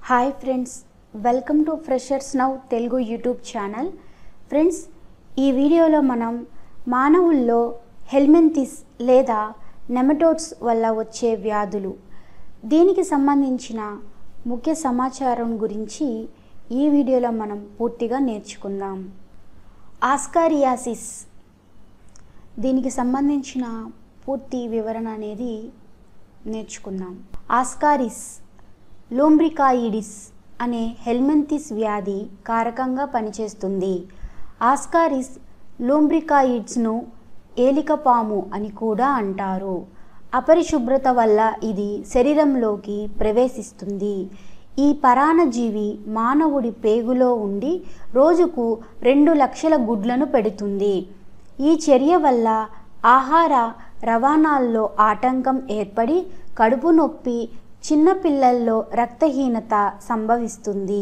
hi friends welcome to freshers now Telugu YouTube channel friends ఈ వీడియోలో మనం మానవుల్లో హెల్మెంతిస్ లేదా నెమటోడ్స్ వల్ల వచ్చే వ్యాధులు దీనికి సంబంధించిన ముఖ్య సమాచారం గురించి ఈ వీడియోలో మనం పూర్తిగా నేర్చుకుందాం ఆస్కారియాసిస్ దీనికి సంబంధించిన పూర్తి వివరణ అనేది నేర్చుకుందాం ఆస్కారిస్ లోంబ్రికాయిడిస్ అనే హెల్మెంతిస్ వ్యాధి కారకంగా పనిచేస్తుంది ఆస్కారిస్ లోంబ్రికాయిడ్స్ను ఏలికపాము అని కూడా అంటారు అపరిశుభ్రత వల్ల ఇది శరీరంలోకి ప్రవేశిస్తుంది ఈ పరాన్నజీవి మానవుడి పేగులో ఉండి రోజుకు రెండు లక్షల గుడ్లను పెడుతుంది ఈ చర్య వల్ల ఆహార రవాణాల్లో ఆటంకం ఏర్పడి కడుపు నొప్పి చిన్నపిల్లల్లో రక్తహీనత సంభవిస్తుంది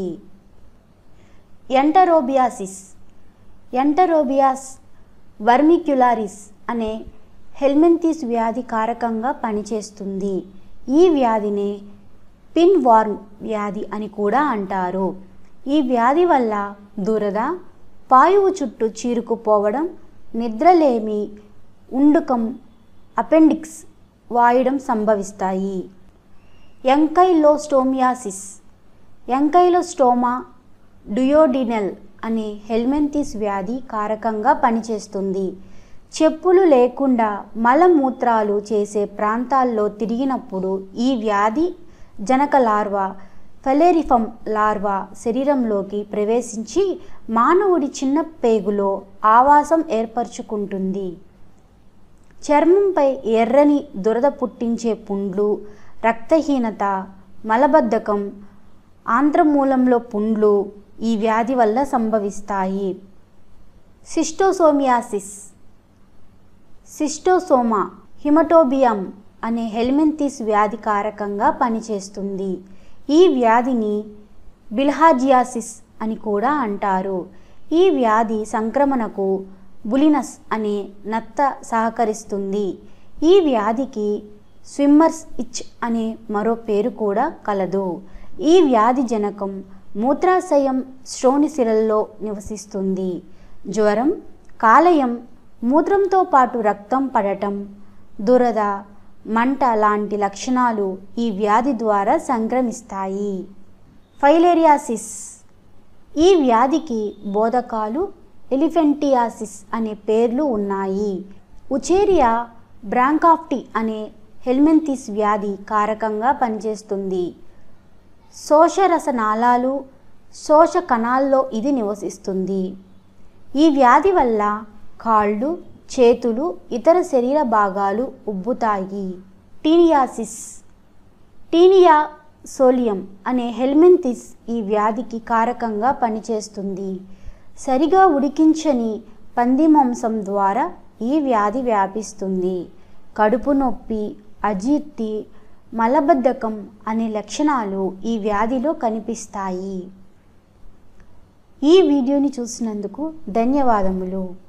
ఎంటరోబియాసిస్ ఎంటరోబియాస్ వర్మిక్యులారిస్ అనే హెల్మెంతిస్ వ్యాధి కారకంగా పనిచేస్తుంది ఈ వ్యాధిని పిన్ వార్మ్ వ్యాధి అని కూడా అంటారు ఈ వ్యాధి వల్ల దురద పాయువు చుట్టూ చీరుకుపోవడం నిద్రలేమి ఉండుకం అపెండిక్స్ వాయడం సంభవిస్తాయి ఎంకైలోస్టోమియాసిస్ ఎంకైలోస్టోమా డుయోడినల్ అనే హెల్మెంతిస్ వ్యాధి కారకంగా పనిచేస్తుంది చెప్పులు లేకుండా మలమూత్రాలు చేసే ప్రాంతాల్లో తిరిగినప్పుడు ఈ వ్యాధి జనక లార్వా ఫెలేరిఫమ్ లార్వా శరీరంలోకి ప్రవేశించి మానవుడి చిన్న పేగులో ఆవాసం ఏర్పరచుకుంటుంది చర్మంపై ఎర్రని దురద పుట్టించే పుండ్లు రక్తహీనత మలబద్ధకం ఆంత్రమూలంలో పుండ్లు ఈ వ్యాధి వల్ల సంభవిస్తాయి సిస్టోసోమియాసిస్ సిస్టోసోమా హిమటోబియం అనే హెల్మెంతిస్ వ్యాధి కారకంగా పనిచేస్తుంది ఈ వ్యాధిని బిల్హాజియాసిస్ అని కూడా అంటారు ఈ వ్యాధి సంక్రమణకు బులినస్ అనే నత్త సహకరిస్తుంది ఈ వ్యాధికి స్విమ్మర్స్ ఇచ్ అనే మరో పేరు కూడా కలదు ఈ వ్యాధి జనకం మూత్రాశయం శ్రోణిశిరల్లో నివసిస్తుంది జ్వరం కాలయం మూత్రంతో పాటు రక్తం పడటం దురద మంట లాంటి లక్షణాలు ఈ వ్యాధి ద్వారా సంక్రమిస్తాయి ఫైలేరియాసిస్ ఈ వ్యాధికి బోధకాలు ఎలిఫెంటియాసిస్ అనే పేర్లు ఉన్నాయి ఉచేరియా బ్రాంకాఫ్టి అనే హెల్మెంతిస్ వ్యాధి కారకంగా పనిచేస్తుంది శోషరస నాళాలు శోష కణాల్లో ఇది నివసిస్తుంది ఈ వ్యాధి వల్ల కాళ్ళు చేతులు ఇతర శరీర భాగాలు ఉబ్బుతాయి టీనియాసిస్ టీనియా సోలియం అనే హెల్మెంతిస్ ఈ వ్యాధికి కారకంగా పనిచేస్తుంది సరిగా ఉడికించని పంది మాంసం ద్వారా ఈ వ్యాధి వ్యాపిస్తుంది కడుపు నొప్పి అజీర్తి మలబద్ధకం అనే లక్షణాలు ఈ వ్యాధిలో కనిపిస్తాయి ఈ వీడియోని చూసినందుకు ధన్యవాదములు